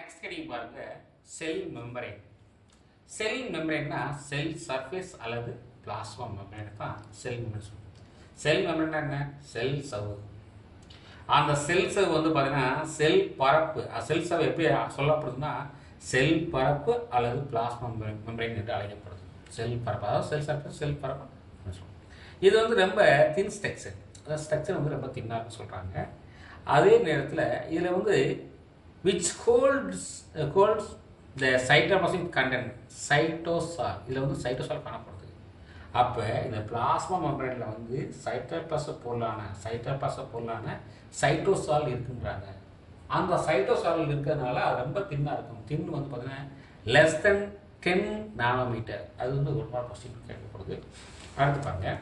Next heading பாருங்க cell membrane cell மெம்பரேன்னா cell surface அல்லது பிளாஸ்மா மெம்பரேன் தான் செல் மெம்பரேன் சொல்லுவோம் செல் மெம்பரேன் என்ன செல் சவ்வு அந்த செல் சவ் வந்து பார்த்தீங்கன்னா செல் பரப்பு செல் சவ் எப்படி சொல்லப்படுதுன்னா செல் பரப்பு அல்லது பிளாஸ்மா மெம்பரேன் என்று அழைக்கப்படுது செல் பரப்பு அதாவது செல் சர்ஃபேஸ் செல் பரப்பு அப்படின்னு சொல்லுவோம். இது வந்து ரொம்ப தின் ஸ்ட்ரக்சர் அந்த ஸ்ட்ரக்சர் வந்து ரொம்ப தின்னாக சொல்கிறாங்க அதே நேரத்தில் இதில் வந்து which holds holds the cytoplasmic content cytosol இதில் வந்து சைட்டோசால் காணப்படுது அப்போ இந்த பிளாஸ்மா மெம்பரேனில் வந்து சைட்டோபிளாச பொருளான சைட்டோபிளாச பொருளான சைட்டோசால் இருக்குன்றாங்க அந்த சைட்டோசால் இருக்கிறதுனால அது ரொம்ப தின்னாக இருக்கும் தின் வந்து பார்த்தீங்கன்னா லெஸ் தென் டென் நானோமீட்டர் அது வந்து ஒரு மாதிரி கொஸ்டின் கேட்கப்படுது அடுத்து பாருங்க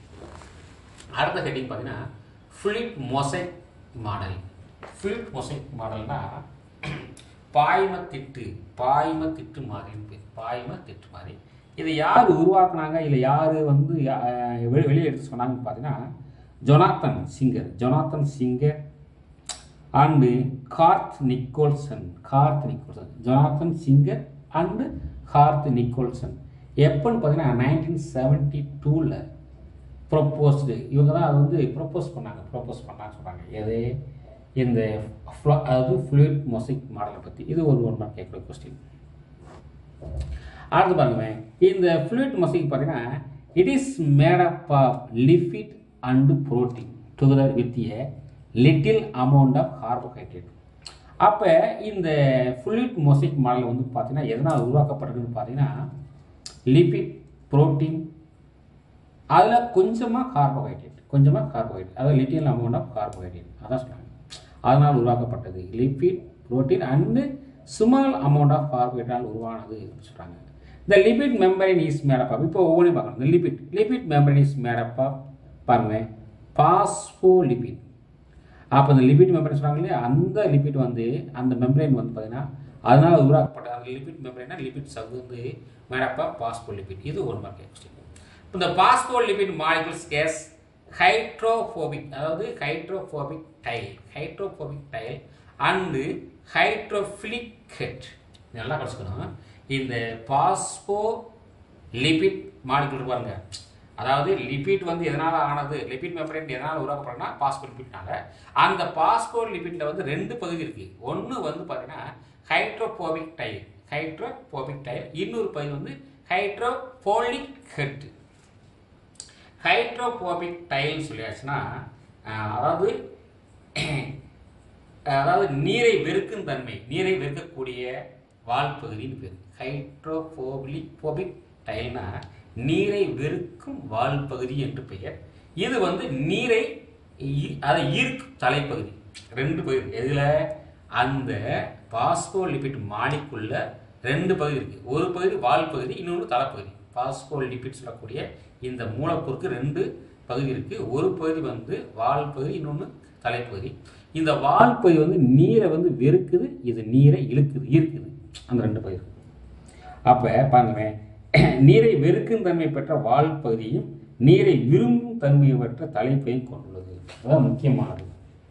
அடுத்த ஹெட்டிங் பார்த்தீங்கன்னா flip mosaic model flip mosaic மாடல்னா பாய்ம திட்டு பாய்ம திட்டு மாதிரின்னு பேர் பாய்ம திட்டு மாதிரி இதை யார் உருவாக்குனாங்க இல்லை யார் வந்து யா- அஹ் வெளி- வெளியே எடுத்து சொன்னாங்கன்னு பார்த்தீங்கன்னா Jonathan Singer Jonathan Singer and Garth Nicolson Garth Nicolson Jonathan Singer and Garth Nicolson எப்போன்னு பார்த்தீங்கன்னா நைன்டீன் செவன்ட்டி டூவில் ப்ரொப்போஸ்டு இவங்க தான் அது வந்து ப்ரொப்போஸ் பண்ணாங்க ப்ரொப்போஸ் பண்ணான்னு சொல்கிறாங்க எது இந்த flo- அதாவது ஃப்ளூயிட் மொசைக் மாடலை பற்றி இது ஒரு ஒன் மார்க் கேட்குற கொஸ்டின் அடுத்து பாருங்க இந்த ஃப்ளூயிட் மொசைக் பார்த்தீங்கன்னா it is made up of lipid and protein together with a little amount of carbohydrate அப்போ இந்த ஃப்ளூயிட் மொசைக் மாடல் வந்து பார்த்தீங்கன்னா எதனால் உருவாக்கப்பட்டிருக்குன்னு பார்த்தீங்கன்னா லிபிட் புரோட்டீன் அதில் கொஞ்சமாக கார்போஹைட்ரேட் கொஞ்சமாக கார்போஹைட்ரேட் அதாவது லிட்டில் அமௌண்ட் ஆஃப் கார்போஹைட்ரேட் அதான் சொன்னாங்க அதனால் உருவாக்கப்பட்டது lipid protein and small amount of carbohydrate உருவானது அப்படின்னு சொல்கிறாங்க இந்த lipid membrane is made up of இப்போ ஒவ்வொன்றையும் பார்க்கணும் இந்த lipid lipid membrane is made up of பாருங்க பாஸ்போலிபிட் அப்போ இந்த லிபிட் மெம்பரேன் சொல்கிறாங்க இல்லையா அந்த லிபிட் வந்து அந்த மெம்பரேன் வந்து பார்த்தீங்கன்னா அதனால் உருவாக்கப்பட்ட அந்த லிபிட் மெம்பரேனா லிபிட் சவ் வந்து மேடப்பா பாஸ்போலிபிட் இது ஒரு மார்க் கொஸ்டின் இந்த பாஸ்போலிபிட் மாலிகுல்ஸ் கேஸ் ஹைட்ரோஃபோபிக் அதாவது hydrophobic tail hydrophobic tail and hydrophilic head நல்லா படிச்சுக்கணும் இந்த பாஸ்போ லிபிட் மாலிகுல் பாருங்க அதாவது லிபிட் வந்து எதனால் ஆனது லிபிட் மெம்பரேன் எதனால் உருவாக்கப்படுறதுனா பாஸ்போ லிபிட்னால அந்த பாஸ்போ லிபிட்ல வந்து ரெண்டு பகுதி இருக்கு ஒன்று வந்து பார்த்தீங்கன்னா ஹைட்ரோபோபிக் டைல் ஹைட்ரோபோபிக் டைல் இன்னொரு பகுதி வந்து ஹைட்ரோபோலிக் ஹெட் ஹைட்ரோபோபிக் டைல்னு சொல்லியாச்சுன்னா அஹ், அதாவது அதாவது நீரை வெறுக்கும் தன்மை நீரை வெறுக்கக்கூடிய வால் பகுதின்னு பேர் ஹைட்ரோபோபிலிக் போபிக் டைல்னா நீரை வெறுக்கும் வால் பகுதி என்று பெயர் இது வந்து நீரை ஈ- அதை ஈர்க்கும் தலைப்பகுதி ரெண்டு பகுதி எதுல அந்த பாஸ்போலிபிட் மாலிக்குள்ள ரெண்டு பகுதி இருக்கு ஒரு பகுதி வால் பகுதி இன்னொன்று தலைப்பகுதி பாஸ்போலிபிட் சொல்லக்கூடிய இந்த மூலப்பொருட்கு ரெண்டு பகுதி இருக்கு ஒரு பகுதி வந்து வால் பகுதி இன்னொன்று தலைப்பகுதி இந்த வால் பகுதி வந்து நீரை வந்து வெறுக்குது இது நீரை இழுக்குது ஈர்க்குது அந்த ரெண்டு பகுதி அப்போ பாருங்க நீரை வெறுக்கும் தன்மை பெற்ற வால் பகுதியும் நீரை விரும்பும் தன்மையை பெற்ற தலைப்பையும் கொண்டுள்ளது அதான் முக்கியமானது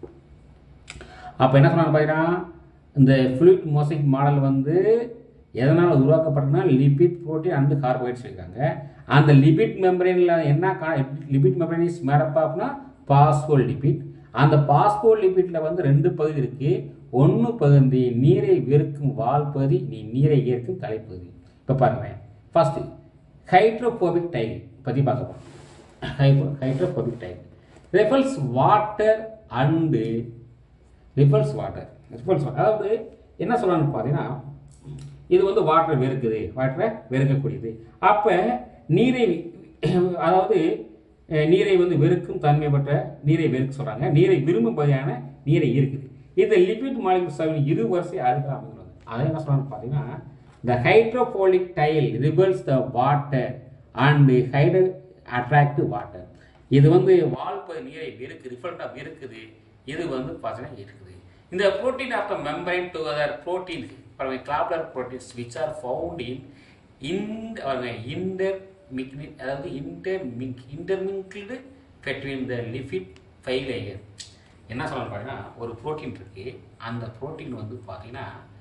அப்போ என்ன சொன்னாங்க பார்த்தீங்கன்னா இந்த ஃப்ளூயிட் மோசிக் மாடல் வந்து எதனால் உருவாக்கப்பட்டதுன்னா லிபிட் புரோட்டீன் அண்டு கார்போஹைட்ரேட்ஸ் இருக்காங்க அந்த லிபிட் மெம்பரேனில் என்ன கா லிபிட் மெம்பரேன் இஸ் மேடப் ஆஃப்னா பாஸ்போ லிபிட் அந்த பாஸ்போ லிபிட்ல வந்து ரெண்டு பகுதி இருக்கு ஒன்று பகுதி நீரை வெறுக்கும் வால் பகுதி நீ நீரை ஈர்க்கும் தலைப்பகுதி இப்போ பாருங்க ஃபர்ஸ்ட் ஹைட்ரோபோபிக் டைல் பற்றி பார்க்க போகிறோம் hydro hydrophobic tail repels water and repels water repels water அதாவது என்ன சொல்கிறான்னு பார்த்தீங்கன்னா இது வந்து வாட்டரை வெறுக்குது வாட்டரை வெறுக்கக்கூடியது அப்போ நீரை அதாவது அஹ், நீரை வந்து வெறுக்கும் தன்மை பெற்ற நீரை வெறுக்க சொல்கிறாங்க நீரை விரும்பும் வகையான நீரை இருக்குது இந்த லிபிட் மாலிகுல்ஸ் இரு வரிசை அடுக்கில் அமைந்துள்ளது அதை என்ன சொல்கிறான்னு பார்த்தீங்கன்னா the hydrophobic tail repels the water and hydro attractive water இது வந்து வாழ்ப்பது நீரை வெறுக்கு ரிஃபல்ட்டாக வெறுக்குது இது வந்து பார்த்தீங்கன்னா இருக்குது இந்த protein of the membrane to other protein பாருங்க globular proteins which are found in in inter அதாவது inter intermingled between the lipid five layer என்ன சொல்லணும் பார்த்தீங்கன்னா ஒரு புரோட்டீன் இருக்கு அந்த புரோட்டீன் வந்து பார்த்தீங்கன்னா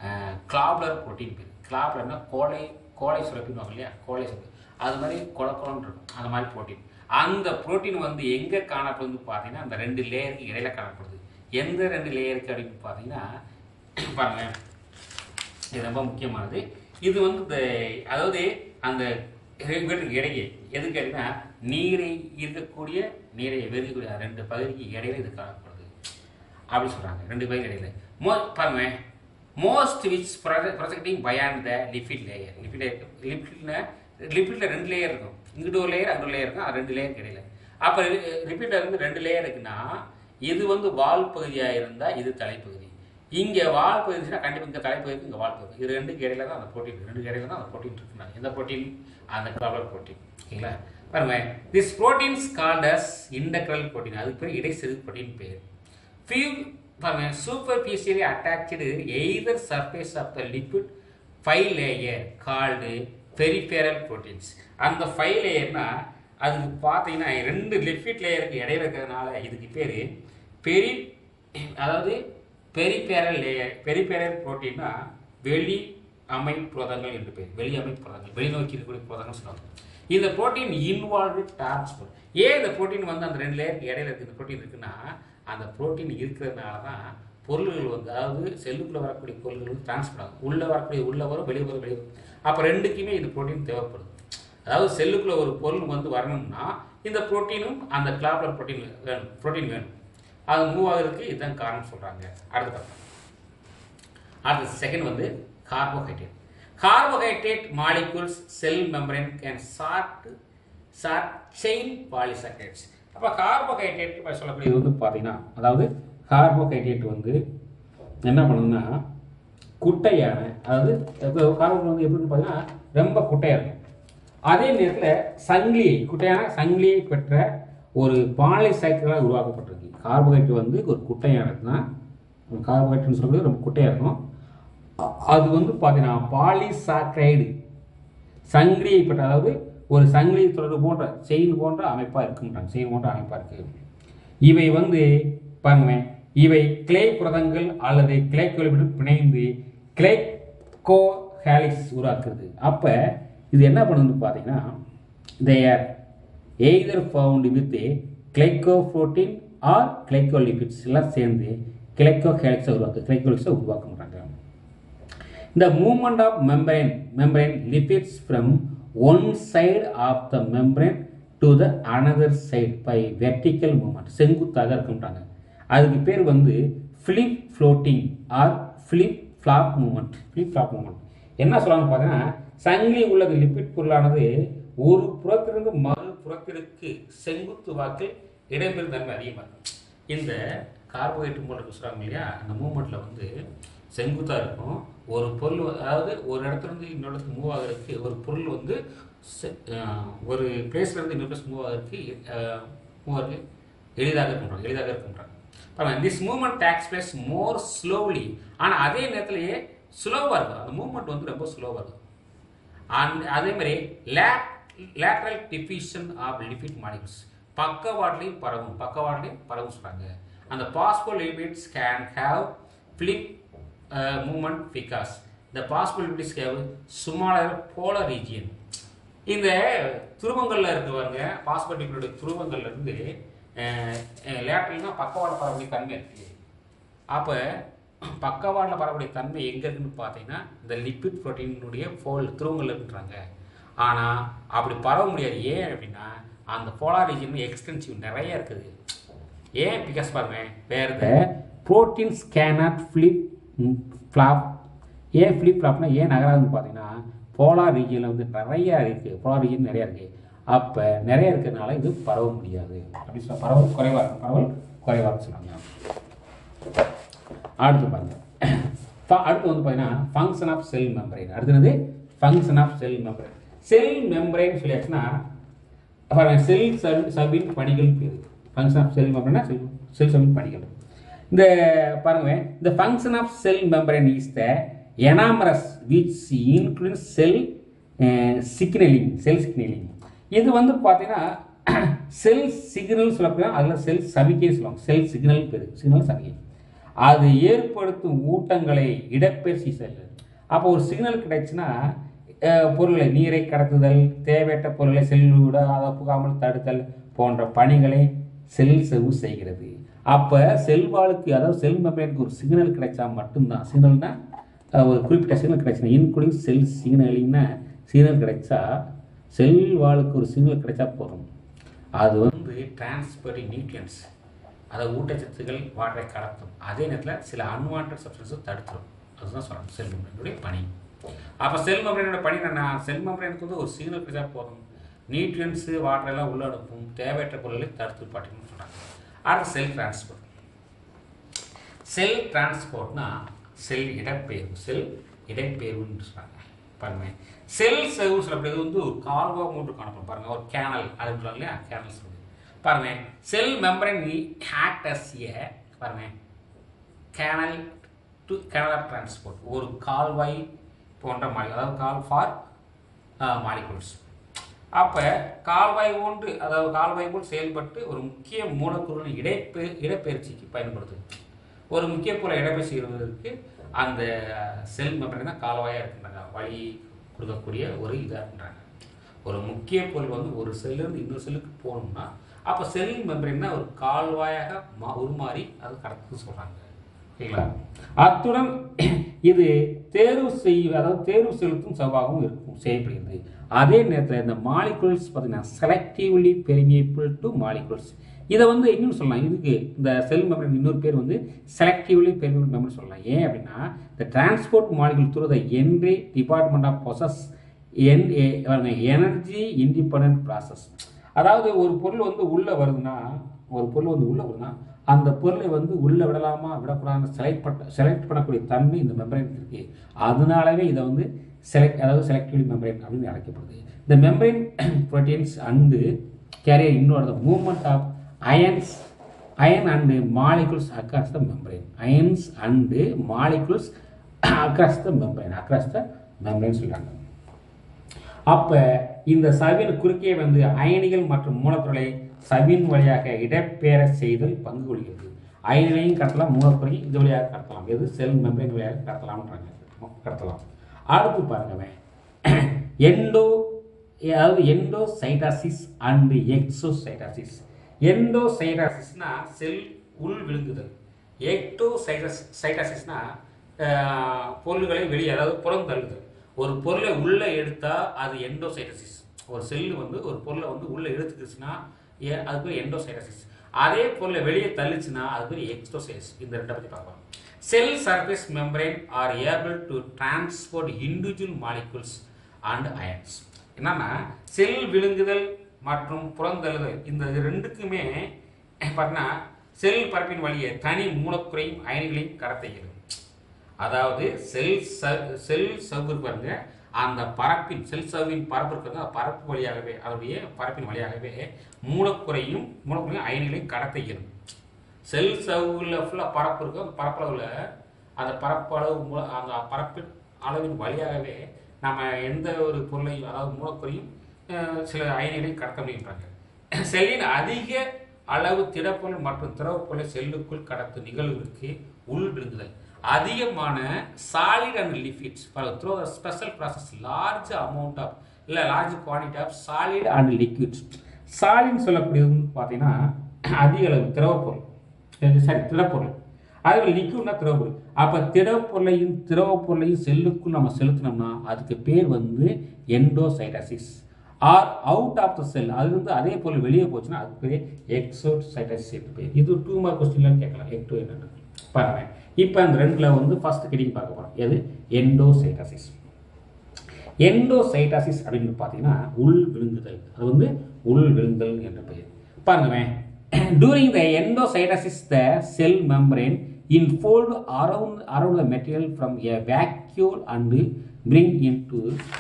கிளாப்லர் புரோட்டீன் பேர் கிளாப்லர்னா கோலை கோலை சுரப்பின்னு இல்லையா கோலை சுரப்பி அது மாதிரி கொல கொலன்னு இருக்கும் அந்த மாதிரி புரோட்டீன் அந்த புரோட்டீன் வந்து எங்கே காணப்படுது பார்த்தீங்கன்னா அந்த ரெண்டு லேயருக்கு இடையில காணப்படுது எந்த ரெண்டு லேயருக்கு அப்படின்னு பார்த்தீங்கன்னா பாருங்க இது ரொம்ப முக்கியமானது இது வந்து இந்த அதாவது அந்த ரெண்டு பேருக்கு இடையே எது கேட்டீங்கன்னா நீரை இருக்கக்கூடிய நீரை வெறுக்கக்கூடிய ரெண்டு பகுதிக்கு இடையில இது காணப்படுது அப்படி சொல்றாங்க ரெண்டு பகுதிக்கு இடையில மோ பாருங்க most which projecting beyond the lipid layer lipid லிபிட்ல லிபிட்ல ரெண்டு லேயர் இருக்கும் இங்கிட்ட ஒரு லேயர் அங்கிட்ட ஒரு லேயர் இருக்கும் அது ரெண்டு லேயருக்கு இடையில அப்போ லிபிட்ல இருந்து ரெண்டு லேயர் இருக்குன்னா இது வந்து வால் பகுதியாக இருந்தால் இது தலைப்பகுதி இங்கே வால் பகுதினா கண்டிப்பாக இந்த தலைப்பகுதி இங்கே வால் பகுதி இது ரெண்டுக்கு இடையில தான் அந்த ப்ரோட்டீன் ரெண்டு இடையில தான் அந்த ப்ரோட்டீன் இருக்குனாங்க எந்த ப்ரோட்டீன் அந்த காலர் ப்ரோட்டீன் ஓகேங்களா பாருங்க this proteins called as integral protein அதுக்கு பேர் இடைசிறு ப்ரோட்டீன் பேர் few பாருங்க superficially attached either surface of the lipid five layer called peripheral proteins அந்த ஃபைவ் லேயர்னா அதுக்கு பார்த்தீங்கன்னா ரெண்டு லிப்பிட் லேயருக்கு இடையில இருக்கிறதுனால இதுக்கு பேர் பெரி அதாவது பெரிபேரல் லேயர் பெரிபேரல் புரோட்டீன்னா வெளி அமை புரதங்கள் என்று பேர் வெளி அமை புரதங்கள் வெளிநோக்கி இருக்கக்கூடிய புரதங்கள் சொல்லுவாங்க இந்த புரோட்டீன் இன்வால்வ் டிரான்ஸ்போர்ட் ஏன் இந்த புரோட்டீன் வந்து அந்த ரெண்டு லேயருக்கு இடையில இருக்கு இந்த புரோட்டீன் இருக்குன்னா அந்த புரோட்டீன் இருக்கிறதுனால தான் பொருள்கள் வந்து அதாவது செல்லுக்குள்ளே வரக்கூடிய பொருள்கள் வந்து டிரான்ஸ்போர்ட் ஆகும் உள்ளே வரக்கூடிய உள்ளே வரும் வெளியே வரும் வெளியே வரும் அப்போ ரெண்டுக்குமே இந்த புரோட்டீன் தேவைப்படுது அதாவது செல்லுக்குள்ள ஒரு பொருள் வந்து வரணும்னா இந்த புரோட்டீனும் அந்த கிளாப்லர் புரோட்டீன் வேணும் புரோட்டீன் வேணும் அது மூவ் ஆகிறதுக்கு இதுதான் காரணம் சொல்கிறாங்க அடுத்த பக்கம் அடுத்த செகண்ட் வந்து carbohydrate carbohydrate molecules cell membrane can short short chain polysaccharides அப்போ கார்போஹைட்ரேட் சொல்லக்கூடியது வந்து பார்த்தீங்கன்னா அதாவது கார்போஹைட்ரேட் வந்து என்ன பண்ணுதுன்னா குட்டையான அதாவது கார்போஹைட்ரேட் வந்து எப்படின்னு பார்த்தீங்கன்னா ரொம்ப குட்டையாக இருக்கும் அதே நேரத்தில் சங்கிலியை குட்டையான சங்கிலியை பெற்ற ஒரு பாலிசைக்கிளாக உருவாக்கப்பட்டிருக்கு கார்போஹைட்ரேட் வந்து ஒரு குட்டையானது தான் கார்போஹைட்ரேட்னு சொல்றது ரொம்ப குட்டையாக இருக்கும் அ- அது வந்து பார்த்தீங்கன்னா பாலிசாக்ரைடு சங்கிலியை பெற்ற அதாவது ஒரு சங்கிலி தொடர்பு போன்ற செயின் போன்ற அமைப்பாக இருக்குன்றாங்க செயின் போன்ற அமைப்பாக இருக்கு இவை வந்து பாருங்க இவை கிளை புரதங்கள் அல்லது கிளைக்கொலிபிட்டு பிணைந்து கிளைகோ ஹேலிக்ஸ் உருவாக்குறது அப்போ இது என்ன பண்ணுதுன்னு பார்த்தீங்கன்னா there either found with glycoprotein or glycolipids எல்லாம் சேர்ந்து கிளைகோ ஹேலிக்ஸை உருவாக்கு கிளைகோலிக்ஸை உருவாக்க மாட்டாங்க The movement of membrane membrane lipids from one side of the membrane to the another side by vertical movement செங்குத்தாக இருக்குன்றாங்க அதுக்கு பேர் வந்து flip floating or flip flop movement flip flop movement என்ன சொல்றாங்க பார்த்தீங்கன்னா சங்கிலி உள்ளது லிப்பிட் பொருளானது ஒரு புறத்திலிருந்து மறு புறத்திற்கு செங்குத்து வாக்கில் இடம்பெறும் தன்மை அதிகமாக இருக்கும் இந்த கார்போஹைட்ரேட் மூலம் சொல்கிறாங்க இல்லையா அந்த மூமெண்ட்டில் வந்து செங்குத்தாக இருக்கும் ஒரு பொருள் வ- அதாவது ஒரு இடத்துல இருந்து இன்னொரு இடத்துக்கு மூவ் ஆகிறதுக்கு ஒரு பொருள் வந்து செ- அஹ், ஒரு பிளேஸ்ல இருந்து இன்னொரு பிளேஸ் மூவ் ஆகிறதுக்கு மூவ் ஆகிறதுக்கு எளிதாக இருக்குன்றாங்க எளிதாக இருக்குன்றாங்க பாருங்க this movement takes place more slowly ஆனால் அதே நேரத்திலேயே ஸ்லோவாக இருக்கும் அந்த மூவ்மெண்ட் வந்து ரொம்ப ஸ்லோவாக இருக்கும் அண்ட் அதே மாதிரி late lateral diffusion of lipid molecules பக்கவாட்லையும் பரவும் பக்கவாட்லையும் பரவும் சொல்கிறாங்க அந்த phospholipids can have flip movement because the phospholipids have smaller polar region இந்த துருவங்கள்ல இருக்கு பாருங்க பாஸ்போ லிபிடோட துருவங்கள்ல இருந்து லேட்ரல்னா பக்கவாட பரவக்கூடிய தன்மை இருக்கு அப்போ பக்கவாட்டில் பரவக்கூடிய தன்மை எங்கே இருக்குன்னு பார்த்தீங்கன்னா இந்த லிப்பிட் ப்ரோட்டீனுடைய ஃபோல் துருவங்கள் இருக்குன்றாங்க ஆனால் அப்படி பரவ முடியாது ஏன் அப்படின்னா அந்த போலார் ரீஜன் எக்ஸ்டென்சிவ் நிறைய இருக்குது ஏன் பிகாஸ் பாருங்க where the proteins cannot flip flop ஏன் ஃபிளிப் ஃப்ளாப்னா ஏன் நகராதுன்னு பார்த்தீங்கன்னா போலார் ரீஜனில் வந்து நிறைய இருக்குது போலார் ரீஜன் நிறைய இருக்குது அப்போ நிறைய இருக்கிறதுனால இது பரவ முடியாது அப்படி சொல்ல பரவல் குறைவாக இருக்கும் பரவல் குறைவாக இருக்குன்னு சொன்னாங்க அடுத்து பாருங்க ஃப- அடுத்து வந்து பார்த்தீங்கன்னா ஃபங்க்ஷன் ஆஃப் செல் மெம்பரைன் அடுத்தது function of cell membrane cell membrane சொல்லியாச்சுன்னா பாருங்க செல் சப் சபின் பணிகள் பேர் ஃபங்க்ஷன் ஆஃப் செல் மெம்பரைனா செல் செல் சபின் பணிகள் இந்த பாருங்க இந்த function of cell membrane is the enormous which include cell signaling cell signaling இது வந்து பார்த்தீங்கன்னா செல் சிக்னல் சொல்லப்போனா அதில் செல் சமிக்கைன்னு சொல்லுவாங்க செல் சிக்னல் பேர் சிக்னல் சமிக்கை அது ஏற்படுத்தும் ஊட்டங்களை இடப்பெயர்ச்சி செல்லுது அப்போ ஒரு சிக்னல் கிடைச்சுன்னா அஹ், பொருளை நீரை கடத்துதல் தேவையற்ற பொருளை செல்லுவிட அதை புகாமல் தடுத்தல் போன்ற பணிகளை செல் செவு செய்கிறது அப்போ செல்வாளுக்கு அதாவது செல் மெம்பரேனுக்கு ஒரு சிக்னல் கிடைச்சா மட்டும்தான் சிக்னல்னா அஹ், ஒரு குறிப்பிட்ட சிக்னல் கிடைச்சுன்னா இன்க்ளூடிங் செல் சிக்னலிங்னா சிக்னல் கிடைச்சா செல் வாளுக்கு ஒரு சிக்னல் கிடைச்சா போதும் அது வந்து டிரான்ஸ்பரிங் நியூட்ரியன்ஸ் அதை ஊட்டச்சத்துக்கள் வாட்டரை கடத்தும் அதே நேரத்தில் சில அன்வான்ட் சப்ஸ்டன்ஸும் தடுத்துரும் அதுதான் சொல்லணும் செல் மெம்பரேனுடைய பணி அப்போ செல் மெம்பரேனோட பணி என்னன்னா செல் மெம்பரேனுக்கு வந்து ஒரு சிக்னல் கிடைச்சா போதும் நியூட்ரியன்ஸு வாட்டர் எல்லாம் உள்ள அனுப்பும் தேவையற்ற பொருளை தடுத்து பாட்டின்னு சொல்கிறாங்க அடுத்து செல் டிரான்ஸ்போர்ட் செல் டிரான்ஸ்போர்ட்னா செல் இடப்பெயர்வு செல் இடப்பெயர்வுன்னு சொல்கிறாங்க பாருங்க செல் செல் சொல்லக்கூடியது வந்து ஒரு கால்வா மூன்று காணப்படும் பாருங்க ஒரு கேனல் அது சொல்லுவாங்க இல்லையா கேனல் சொல்லுது பாருங்க cell membrane act as a பாருங்க channel to channel of transport ஒரு கால்வாய் போன்ற மாலி அதாவது கால் ஃபார் மாலிகுல்ஸ் அப்போ கால்வாய் ஒன்று அதாவது கால்வாய் போல் செயல்பட்டு ஒரு முக்கிய மூலக்கூறுகளின் இடைப்பெ இடப்பெயர்ச்சிக்கு பயன்படுத்துது ஒரு முக்கிய பொருளை இடப்பெயர்ச்சி செய்வதற்கு அந்த செல் மெம்பரன் தான் கால்வாயாக இருக்கின்றாங்க வழி கொடுக்கக்கூடிய ஒரு இதாக இருக்கின்றாங்க ஒரு முக்கிய பொருள் வந்து ஒரு செல்லிருந்து இன்னொரு செல்லுக்கு போகணும்னா அப்போ செல் மெம்பரன் ஒரு கால்வாயாக மா உருமாறி அது கடத்துன்னு சொல்கிறாங்க சரிங்களா அத்துடன் இது தேர்வு செய்ய அதாவது தேர்வு செலுத்தும் செவ்வாகவும் இருக்கும் செய்யப்படுகிறது அதே நேரத்தில் இந்த மாலிகுல்ஸ் பார்த்தீங்கன்னா செலக்டிவ்லி பெர்மியபிள் டு மாலிகுல்ஸ் இதை வந்து இன்னும் சொல்லலாம் இதுக்கு இந்த செல் மெம்பரின் இன்னொரு பேர் வந்து செலக்டிவ்லி பெர்மியபிள் மெம்பர் சொல்லலாம் ஏன் அப்படின்னா இந்த transport molecule through the energy department of process என் எனர்ஜி இண்டிபெண்ட் ப்ராசஸ் அதாவது ஒரு பொருள் வந்து உள்ளே வருதுன்னா ஒரு பொருள் வந்து உள்ளே வருதுன்னா அந்த பொருளை வந்து உள்ளே விடலாமா விடக்கூடாதுன்னு செலக்ட் பண்ண செலக்ட் பண்ணக்கூடிய தன்மை இந்த மெம்பரைன் இருக்கு அதனாலவே இதை வந்து செலக்ட் அதாவது செலக்டிவ் மெம்பரைன் அப்படின்னு அழைக்கப்படுது இந்த மெம்பரைன் ப்ரோட்டீன்ஸ் அண்டு கேரியர் இன்னொரு the movement of ions ion and molecules across the membrane ions and molecules across the membrane across the membrane சொல்கிறாங்க அப்போ இந்த சவின் குறுக்கே வந்து அயனிகள் மற்றும் மூலப்பொருளை சவின் வழியாக இடப்பெயர செய்தல் பங்கு கொள்கிறது அயனிகளையும் கடத்தலாம் மூலப்பொருளையும் இது வழியாக கடத்தலாம் எது செல் மெம்பரைன் வழியாக கடத்தலாம்ன்றாங்க கடத்தலாம் அடுத்து பாருங்க எண்டோ அதாவது எண்டோசைட்டாசிஸ் அண்டு எக்ஸோசைட்டாசிஸ் எண்டோசைட்டாசிஸ்னா செல் உள் விழுங்குதல் எக்டோசைட்டஸ் சைட்டாசிஸ்னா பொருள்களை வெளியே அதாவது புறம் தள்ளுதல் ஒரு பொருளை உள்ளே எடுத்தால் அது எண்டோசைட்டசிஸ் ஒரு செல்லு வந்து ஒரு பொருளை வந்து உள்ளே எடுத்துக்கிச்சுன்னா ஏ- அது பேர் எண்டோசைட்டசிஸ் அதே பொருளை வெளியே தள்ளுச்சுன்னா அது பேர் எக்ஸ்டோசைஸ் இந்த ரெண்டை பற்றி பார்க்கலாம் cell surface membrane are able to transport individual molecules and ions என்னன்னா செல் விழுங்குதல் மற்றும் புறந்தள்ளுதல் இந்த ரெண்டுக்குமே பார்த்தீங்கன்னா செல் பரப்பின் வழியே தனி மூலக்குறையும் அயனிகளையும் கடத்த இயலும் அதாவது செல் ச- செல் சவ்வு பாருங்க அந்த பரப்பின் செல் சவ்வின் பரப்பு இருக்கிறது அந்த பரப்பு வழியாகவே அதனுடைய பரப்பின் வழியாகவே மூலக்குறையும் மூலக்குறையும் அயனிகளையும் கடத்த இயலும் செல் சவ்வில் ஃபுல்லாக பரப்பு இருக்கும் அந்த பரப்பளவில் அந்த பரப்பளவு மூல அந்த பரப்பின் அளவின் வழியாகவே நம்ம எந்த ஒரு பொருளையும் அதாவது மூலக்குறையும் அஹ், சில அயனிகளையும் கடத்த முடியுன்றாங்க செல்லின் அதிக அளவு திடப்பொருள் மற்றும் திரவப்பொருளை செல்லுக்குள் கடத்தும் நிகழ்வுக்கு உள் விழுங்குதல் அதிகமான solid and liquids through special process large amount of இல்லை large quantity of solid and liquids சாலின்னு சொல்லக்கூடியது வந்து பார்த்தீங்கன்னா அதிக அளவு திரவப்பொருள் சரி திடப்பொருள் அதுவே லிக்விட்னா திரவப்பொருள் அப்போ திடப்பொருளையும் திரவப்பொருளையும் செல்லுக்குள் நம்ம செலுத்தினோம்னா அதுக்கு பேர் வந்து endocytosis or out of the cell அது வந்து அதே பொருள் வெளியே போச்சுன்னா அதுக்கு பேர் எக்ஸோசைட்டசிஸ் என்று பேர் இது டூ மார்க் கொஸ்டின்லாம் கேட்கலாம் எக்டோ என்னன்னு பாருங்க இப்போ அந்த ரெண்டில் வந்து ஃபர்ஸ்ட் கிடிங் பார்க்க போகிறோம் எது எண்டோசைட்டசிஸ் எண்டோசைட்டாசிஸ் அப்படின்னு பார்த்தீங்கன்னா உள் விழுங்குதல் அது வந்து உள் விழுங்குதல் என்ற பெயர் பாருங்களேன் during the endocytosis the cell membrane infold around around the material from a vacuole and bring into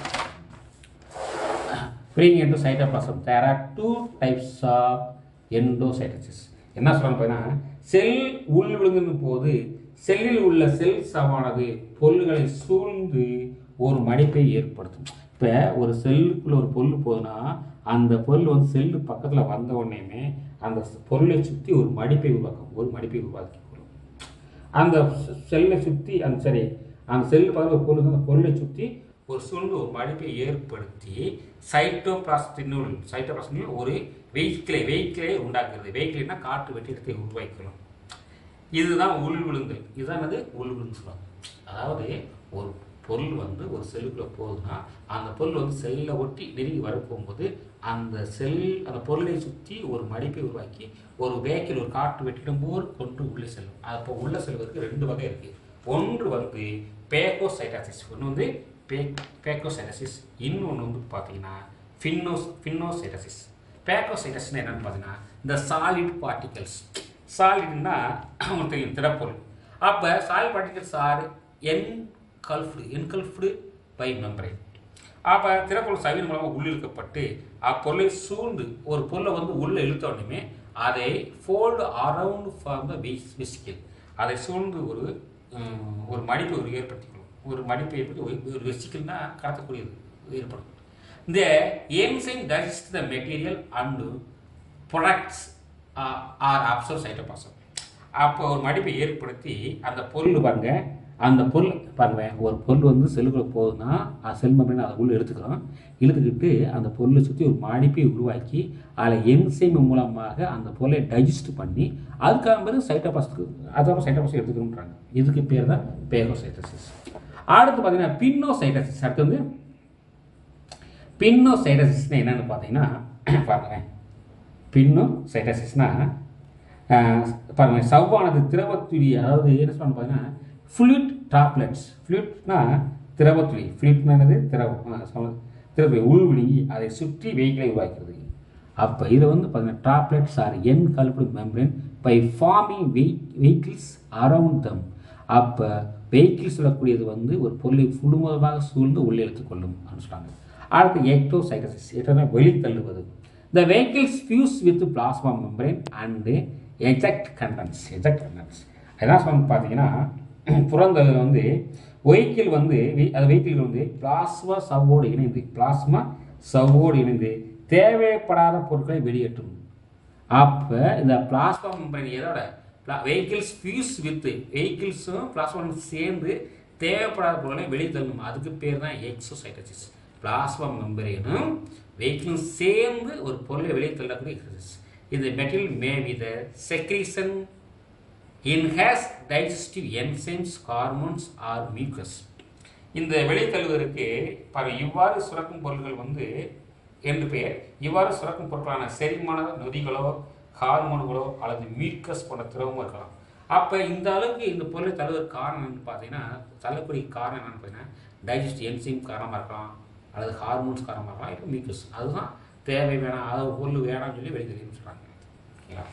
bring into cytoplasm there are two types of endocytosis என்ன சொல்றாங்க பார்த்தீங்கன்னா செல் உள் விழுங்கின போது செல்லில் உள்ள செல் சவானது பொருள்களை சூழ்ந்து ஒரு மடிப்பை ஏற்படுத்தும் இப்போ ஒரு செல்லுக்குள்ள ஒரு பொருள் போகுதுன்னா அந்த பொருள் வந்து செல்லு பக்கத்தில் வந்த உடனேயுமே அந்த பொருளை சுற்றி ஒரு மடிப்பை உருவாக்கும் ஒரு மடிப்பை உருவாக்கி கொள்ளும் அந்த செல்லை சுற்றி அந்த சரி அந்த செல் பார்த்து ஒரு பொருள் அந்த பொருளை சுற்றி ஒரு சுருண்டு ஒரு மடிப்பை ஏற்படுத்தி சைட்டோபிளாஸ்டினுள் சைட்டோபிளாஸ்டினுள் ஒரு வெஹிக்கிளை வெஹிக்கிளை உண்டாக்குறது வெஹிக்கிள்னா காற்று வெற்றிடத்தை உருவாக்கலாம் இதுதான் உள் விழுந்தல் இதுதான் அது உள் விழுந்து சொல்லுவாங்க அதாவது ஒரு பொருள் வந்து ஒரு செல்லுக்குள்ள போகுதுன்னா அந்த பொருள் வந்து செல்லை ஒட்டி நெருங்கி வர போகும்போது அந்த செல் அந்த பொருளை சுற்றி ஒரு மடிப்பை உருவாக்கி ஒரு வேக்கில் ஒரு காற்று வெற்றிடம் போல் கொண்டு உள்ளே செல்லும் அப்போ உள்ளே செல்வதற்கு ரெண்டு வகை இருக்கு ஒன்று வந்து பேகோசைட்டாசிஸ் ஒன்று வந்து பே பேக்கோசைட்டசிஸ் இன்னொன்று வந்து பார்த்தீங்கன்னா ஃபின்னோஸ் ஃபின்னோசைட்டசிஸ் பேக்கோசைட்டஸ்னா என்னன்னு பார்த்தீங்கன்னா இந்த சாலிட் பார்ட்டிகல்ஸ் சாலிட்னா உங்களுக்கு தெரியும் திடப்பொருள் அப்போ solid particles are engulfed engulfed by membrane அப்போ திடப்பொருள் சவின் மூலமாக உள்ளிழுக்கப்பட்டு அப்பொருளை சூழ்ந்து ஒரு பொருளை வந்து உள்ளே இழுத்த உடனே அதை fold around for the vesicle அதை சூழ்ந்து ஒரு உம், ஒரு மடிப்பை ஒரு ஏற்படுத்திக்கணும் ஒரு மடிப்பை ஏற்படுத்தி ஒரு- ஒரு வெசிக்கல்னா கடத்தக்கூடியது ஏற்படும் இந்த enzyme digest the material and products are absorb cytoplasm அப்போ ஒரு மடிப்பை ஏற்படுத்தி அந்த பொருள் பாருங்க அந்த பொருள் பாருங்க ஒரு பொருள் வந்து செல்லுக்குள்ள போகுதுன்னா அது செல் மெம்பரேன் அதை உள்ள எடுத்துக்கிறோம் இழுத்துக்கிட்டு அந்த பொருளை சுற்றி ஒரு மடிப்பை உருவாக்கி அதில் என்சைம் மூலமாக அந்த பொருளை டைஜஸ்ட் பண்ணி அதுக்காக பிறகு சைட்டோபாஸ்க்கு அதுக்கப்புறம் சைட்டோபாஸ் எடுத்துக்கணுன்றாங்க இதுக்கு பேர் தான் பேகோசைட்டசிஸ் அடுத்து பார்த்தீங்கன்னா பின்னோசைட்டசிஸ் அடுத்து வந்து பின்னோசைட்டசிஸ்னா என்னன்னு பார்த்தீங்கன்னா பாருங்க பின்னோசைட்டசிஸ்னா பாருங்க சவ்வானது திரவத்துளி அதாவது என்ன சொல்லணும் பார்த்தீங்கன்னா ஃப்ளூட் டாப்லெட்ஸ் ஃப்ளூட்னா திரவத்துளி ஃப்ளூட்னா என்னது திரவம் திரவ உள் விழுங்கி அதை சுற்றி வெயிட்களை உருவாக்கிறது அப்போ இது வந்து பார்த்தீங்கன்னா droplets are engulfed membrane by forming wait vehicles around them அப்போ வெஹிக்கிள் சொல்லக்கூடியது வந்து ஒரு பொருளை முழுவதுமாக சூழ்ந்து உள்ளே எடுத்துக்கொள்ளும் அப்படின்னு சொல்கிறாங்க அடுத்து எக்டோசைட்டசிஸ் எக்டோனா வெளித்தள்ளுவது the vehicles fuse with plasma membrane and eject contents eject contents என்ன சொல்லணும் பார்த்தீங்கன்னா புறந்தது வந்து வெஹிக்கிள் வந்து வெ- அது வெஹிக்கிள் வந்து பிளாஸ்மா சவ்வோடு இணைந்து பிளாஸ்மா சவ்வோடு இணைந்து தேவைப்படாத பொருட்களை வெளியேற்றும் அப்போ இந்த பிளாஸ்மா மெம்பரேன் எதோட வெஹிக்கிள்ஸ் ஃபியூஸ் வித் வெஹிக்கிள்ஸும் பிளாஸ்மா சேர்ந்து தேவைப்படாத பொருளை வெளித்தள்ளணும் அதுக்கு பேர் தான் எக்ஸோசைட்டசிஸ் பிளாஸ்மா மெம்பரேனும் வெஹிக்கிளும் சேர்ந்து ஒரு பொருளை வெளியே தள்ளக்கூடிய எக்ஸசைஸ் இந்த material may with secretion in has digestive enzymes hormones or mucus இந்த வெளித்தள்ளுவதற்கு பல இவ்வாறு சுரக்கும் பொருட்கள் வந்து என்று பெயர் இவ்வாறு சுரக்கும் பொருட்களான செரிமான நொதிகளோ ஹார்மோன்களோ அல்லது மியூக்கஸ் போன்ற திரவமோ இருக்கலாம் அப்போ இந்த அளவுக்கு இந்த பொருளை தள்ளுவதற்கு காரணம் என்னன்னு பார்த்தீங்கன்னா தள்ளக்கூடிய காரணம் என்னன்னு பார்த்தீங்கன்னா டைஜஸ்ட் என்சைம் காரணமாக இருக்கலாம் அல்லது ஹார்மோன்ஸ் காரணமாக இருக்கலாம் இல்லை மியூக்கஸ் அதுதான் தேவை வேணாம் அதாவது பொருள் வேணாம்னு சொல்லி வெளித்தள்ளின்னு சொல்கிறாங்க ஓகேங்களா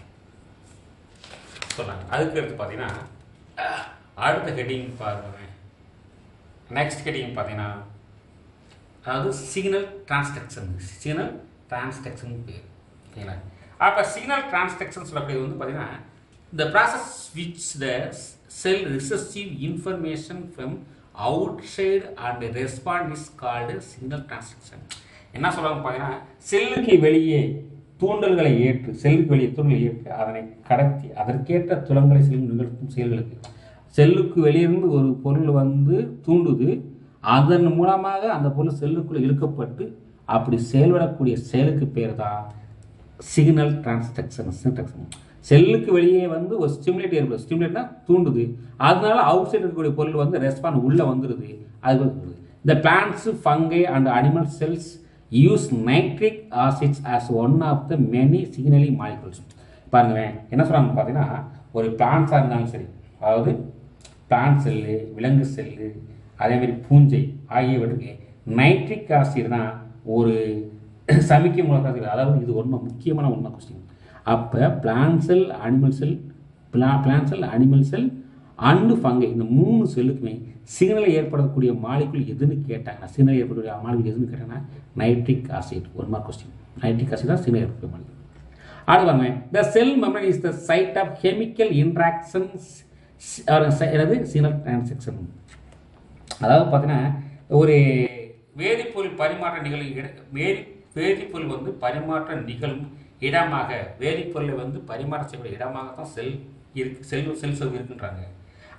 சொன்னாங்க அதுக்கு அடுத்து பார்த்தீங்கன்னா அடுத்த ஹெட்டிங் பாருங்க நெக்ஸ்ட் ஹெட்டிங் பார்த்தீங்கன்னா அதாவது சிக்னல் டிரான்ஸ்டக்ஷன் சிக்னல் டிரான்ஸ்டக்ஷன் பேர் ஓகேங்களா அப்போ சிக்னல் டிரான்ஸ்டக்ஷன் சொல்லக்கூடியது வந்து பார்த்தீங்கன்னா the process which the cell receive information from outside and respond is called signal transduction என்ன சொல்றாங்க பார்த்தீங்கன்னா செல்லுக்கு வெளியே தூண்டல்களை ஏற்று செல்லுக்கு வெளியே தூண்டல்களை ஏற்று அதனை கடத்தி அதற்கேற்ற துலங்களை செல்லும் நிகழ்த்தும் செயல்களுக்கு செல்லுக்கு வெளியிருந்து ஒரு பொருள் வந்து தூண்டுது அதன் மூலமாக அந்த பொருள் செல்லுக்குள்ள இழுக்கப்பட்டு அப்படி செயல்படக்கூடிய செயலுக்கு பேர் தான் சிக்னல் டிரான்ஸ்டக்ஷன் செல்லுக்கு வெளியே வந்து ஒரு ஸ்டிமுலேட் ஏற்படுது ஸ்டிமுலேட்னா தூண்டுது அதனால அவுட் சைடு இருக்கக்கூடிய பொருள் வந்து ரெஸ்பாண்ட் உள்ளே வந்துடுது அது வந்து இந்த plants fungi and animal cells use nitric acids as one of the many signaling molecules பாருங்களேன் என்ன சொல்கிறாங்க பார்த்தீங்கன்னா ஒரு பிளான்ஸாக இருந்தாலும் சரி அதாவது பிளான்ட் செல்லு விலங்கு செல்லு அதேமாதிரி பூஞ்சை ஆகியவற்றுக்கு நைட்ரிக் ஆசிட் தான் ஒரு சமிக்கை மூலக்காக அதாவது இது ஒன்று முக்கியமான உண்மை கொஸ்டின் அப்போ பிளான்ட் செல் அனிமல் செல் பிளா plant cell animal cell and fungi இந்த மூணு செல்லுக்குமே சிக்னலை ஏற்படக்கூடிய மாலிகுல் எதுன்னு கேட்டாங்கன்னா சிக்னல் ஏற்படக்கூடிய மாலிகுல் எதுன்னு கேட்டாங்கன்னா nitric acid one mark question nitric acid தான் சிக்னல் ஏற்படக்கூடிய மாலிகுல் அடுத்து பாருங்க the cell memory is the site of chemical interactions என்னது சிக்னல் டிரான்சாக்ஷன் அதாவது பார்த்தீங்கன்னா ஒரு வேதிப்பொருள் பரிமாற்ற நிகழும் இட வேதி வேதிப்பொருள் வந்து பரிமாற்ற நிகழும் இடமாக வேதிப்பொருளை வந்து பரிமாற்ற செய்யக்கூடிய இடமாக தான் செல் இருக்கு செல் செல் செல் இருக்குன்றாங்க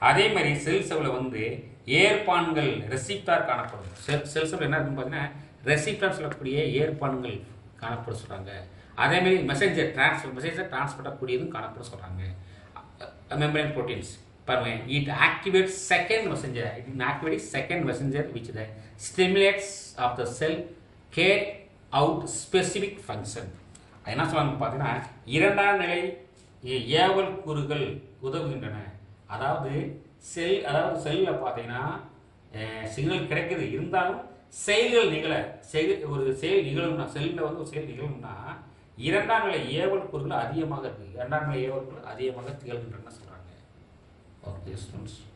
அதே மாதிரி செல் செவ்வில் வந்து ஏற்பான்கள் ரெசிப்டார் காணப்படும் செல் செல் செவ்வில் என்ன இருக்குன்னு பார்த்தீங்கன்னா ரெசிப்டார் சொல்லக்கூடிய ஏற்பான்கள் காணப்பட சொல்கிறாங்க அதே மாதிரி மெசேஜர் டிரான்ஸ்ஃபர் மெசேஜை டிரான்ஸ்பர் பண்ணக்கூடியதும் காணப்பட சொல்கிறாங்க மெம்பரேன் ப்ரோட்டீன்ஸ் பாருங்க it activate second messenger it activate second messenger which the stimulates of the cell carry out specific function என்ன சொல்லுவாங்க பார்த்தீங்கன்னா இரண்டாம் நிலை ஏ- ஏவல் கூறுகள் உதவுகின்றன அதாவது செல் அதாவது செல்லில் பார்த்தீங்கன்னா சிக்னல் கிடைக்குது இருந்தாலும் செயல்கள் நிகழ செயல் ஒரு செயல் நிகழும்னா செல்லில் வந்து ஒரு செயல் நிகழும்னா இரண்டாம் நிலை ஏவல் கூறுகள் அதிகமாக இருக்கு இரண்டாம் நிலை ஏவல் கூறுகள் அதிகமாக திகழ்கின்றன சொல்கிறாங்க ஓகே ஸ்டூடெண்ட்ஸ்